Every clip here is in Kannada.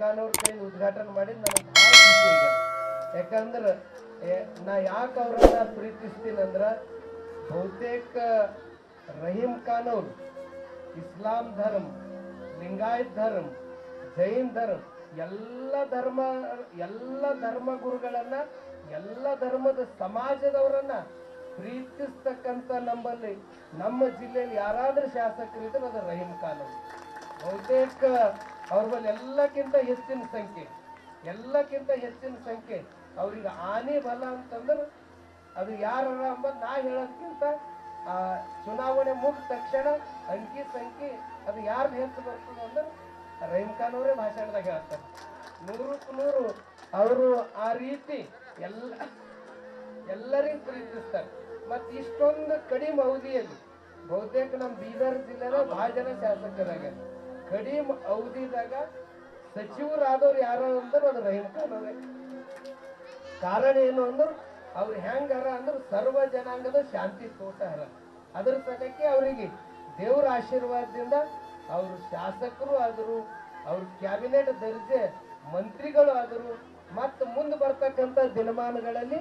ಖಾನ್ ಅವ್ರ ಕೈಯಿಂದ ಉದ್ಘಾಟನೆ ಮಾಡಿ ನನಗೆ ಭಾಳ ಖುಷಿ ಈಗ ಯಾಕಂದ್ರೆ ಏ, ನಾ ಯಾಕೆ ಅವ್ರನ್ನ ಪ್ರೀತಿಸ್ತೀನಿ ಅಂದ್ರ ಬಹುತೇಕ ರಹೀಂ ಖಾನ್ ಅವರು ಇಸ್ಲಾಂ ಧರ್ಮ ಲಿಂಗಾಯತ್ ಧರ್ಮ ಜೈನ್ ಧರ್ಮ ಎಲ್ಲ ಧರ್ಮ ಎಲ್ಲ ಧರ್ಮ ಗುರುಗಳನ್ನ ಎಲ್ಲ ಧರ್ಮದ ಸಮಾಜದವರನ್ನ ಪ್ರೀತಿಸ್ತಕ್ಕಂಥ ನಮ್ಮಲ್ಲಿ ನಮ್ಮ ಜಿಲ್ಲೆಯಲ್ಲಿ ಯಾರಾದ್ರೂ ಶಾಸಕರಿದ್ರೆ ಅದು ರಹೀಂ ಖಾನ್ ಅವರು ಬಹುತೇಕ ಅವ್ರ ಬಳಿ ಎಲ್ಲಕ್ಕಿಂತ ಹೆಚ್ಚಿನ ಸಂಖ್ಯೆ ಎಲ್ಲಕ್ಕಿಂತ ಹೆಚ್ಚಿನ ಸಂಖ್ಯೆ ಅವ್ರಿಗೆ ಆನೆ ಬಲ ಅಂತಂದ್ರೆ ಅದು ಯಾರ ಅಂಬದ್ ನಾ ಹೇಳೋದ್ಕಿಂತ ಆ ಚುನಾವಣೆ ಮುಗಿದ ತಕ್ಷಣ ಅಂಕಿ ಸಂಖ್ಯೆ ಅದು ಯಾರ್ದು ಹೆಚ್ಚು ಬರ್ತದೆ ಅಂದ್ರೆ ರಹೀಂ ಖಾನ್ ಅವರೇ ಭಾಷಣದಾಗ ಹೇಳ್ತಾರೆ ನೂರಕ್ಕೆ ನೂರು ಅವರು ಆ ರೀತಿ ಎಲ್ಲ ಎಲ್ಲರಿಗೂ ಪ್ರೀತಿಸ್ತಾರೆ ಮತ್ತು ಇಷ್ಟೊಂದು ಕಡಿಮೆ ಅವಧಿಯಲ್ಲಿ ಬಹುತೇಕ ನಮ್ಮ ಬೀದರ್ ಜಿಲ್ಲೆನ ಭಾಳ ಜನ ಶಾಸಕರಾಗ ಕಡಿಮೆ ಅವಧಿದಾಗ ಸಚಿವರಾದವ್ರು ಯಾರು ಅಂದ್ರೆ ಅದು ರಹೀಂ ಖಾನ್ ಅವರೇ ಕಾರಣ ಏನು ಅಂದ್ರೆ ಅವ್ರು ಹೆಂಗಾರ ಅಂದ್ರೆ ಸರ್ವ ಜನಾಂಗದ ಶಾಂತಿ ತೋಟ ಹರ ಅದ್ರ ಸಲಕ್ಕೆ ಅವರಿಗೆ ದೇವರ ಆಶೀರ್ವಾದದಿಂದ ಅವರು ಶಾಸಕರು ಆದರು ಅವ್ರ ಕ್ಯಾಬಿನೆಟ್ ದರ್ಜೆ ಮಂತ್ರಿಗಳು ಆದರು ಮತ್ತು ಮುಂದೆ ಬರ್ತಕ್ಕಂಥ ದಿನಮಾನಗಳಲ್ಲಿ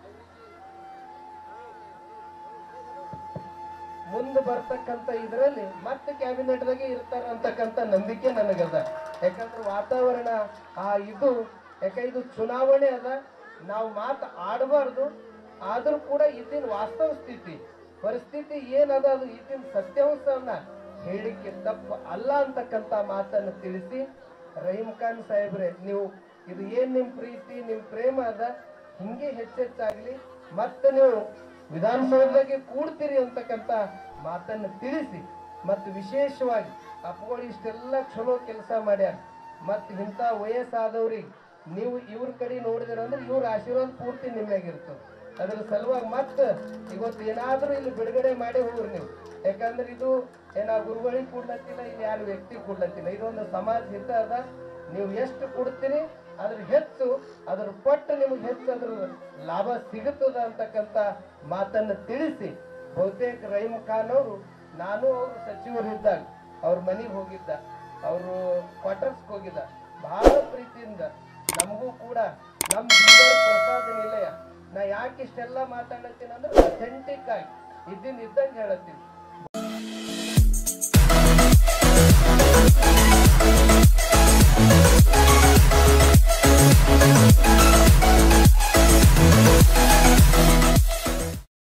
ಮುಂದೆ ಬರ್ತಕ್ಕಂಥ ಇದರಲ್ಲಿ ಮತ್ತೆ ಕ್ಯಾಬಿನೆಟ್ದಾಗೆ ಇರ್ತಾರ ಅಂತಕ್ಕಂಥ ನಂಬಿಕೆ ನನಗದ ಯಾಕಂದ್ರೆ ವಾತಾವರಣ ಆ ಇದು ಯಾಕ ಇದು ಚುನಾವಣೆ ಅದ ನಾವು ಮಾತು ಆಡಬಾರ್ದು ಆದ್ರೂ ಕೂಡ ಇದ್ದಿನ ವಾಸ್ತವ ಸ್ಥಿತಿ ಪರಿಸ್ಥಿತಿ ಏನದ ಅದು ಇದ್ದಿನ ಸತ್ಯಾಂಶವನ್ನ ಹೇಳಿಕೆ ತಪ್ಪು ಅಲ್ಲ ಅಂತಕ್ಕಂಥ ಮಾತನ್ನು ತಿಳಿಸಿ ರಹೀಂ ಖಾನ್ ಸಾಹೇಬ್ರೆ ನೀವು ಇದು ಏನ್ ನಿಮ್ ಪ್ರೀತಿ ನಿಮ್ ಪ್ರೇಮ ಅದ ಹಿಂಗೆ ಹೆಚ್ಚೆಚ್ಚಾಗ್ಲಿ ಮತ್ತೆ ನೀವು ವಿಧಾನಸೌಧದಾಗೆ ಕೂಡ್ತೀರಿ ಅಂತಕ್ಕಂಥ ಮಾತನ್ನು ತಿಳಿಸಿ ಮತ್ತು ವಿಶೇಷವಾಗಿ ಅಪ್ಪಗಳು ಇಷ್ಟೆಲ್ಲ ಚಲೋ ಕೆಲಸ ಮಾಡ್ಯಾರ ಮತ್ತು ಇಂಥ ವಯಸ್ಸಾದವ್ರಿಗೆ ನೀವು ಇವ್ರ ಕಡೆ ನೋಡಿದಿರ ಅಂದ್ರೆ ಇವ್ರ ಆಶೀರ್ವಾದ ಪೂರ್ತಿ ನಿಮ್ಮಾಗಿರ್ತದೆ ಅದ್ರ ಸಲುವಾಗಿ ಮತ್ತೆ ಇವತ್ತು ಏನಾದ್ರೂ ಇಲ್ಲಿ ಬಿಡುಗಡೆ ಮಾಡಿ ಹೋಗ್ರಿ ನೀವು ಯಾಕಂದ್ರೆ ಇದು ಏನ ಗುರುಗಳಿಗೆ ಕೊಡ್ಲತ್ತಿಲ್ಲ ಇಲ್ಲಿ ಯಾರು ವ್ಯಕ್ತಿ ಕೊಡ್ಲತ್ತಿಲ್ಲ ಇದೊಂದು ಸಮಾಜ ಹಿತ ಅದ ನೀವು ಎಷ್ಟು ಕೊಡ್ತೀರಿ ಅದ್ರ ಹೆಚ್ಚು ಅದ್ರ ಪಟ್ಟು ನಿಮಗೆ ಹೆಚ್ಚು ಅದ್ರ ಲಾಭ ಸಿಗುತ್ತದ ಅಂತಕ್ಕಂಥ ಮಾತನ್ನು ತಿಳಿಸಿ ಬಹುತೇಕ ರಹೀಂ ಖಾನ್ ಅವರು ನಾನು ಅವರು ಸಚಿವರಿದ್ದಾಗ ಅವ್ರ ಮನೆಗೆ ಹೋಗಿದ್ದ ಅವರು ಕ್ವಾರ್ಟರ್ಸ್ಗೆ ಹೋಗಿದ್ದ ಬಹಳ ಪ್ರೀತಿಯಿಂದ ನಮಗೂ ಕೂಡ ನಮ್ಮ ಬೀದರ್ ಪ್ರಸಾದ ನಿಲಯ ನಾ ಯಾಕೆ ಇಷ್ಟೆಲ್ಲ ಮಾತಾಡತ್ತೀನಿ ಅಂದ್ರೆ ಅಥೆಂಟಿಕ್ ಆಗಿ ಇದ್ದಿನ ಇದ್ದಂಗೆ ಹೇಳತ್ತೀನಿ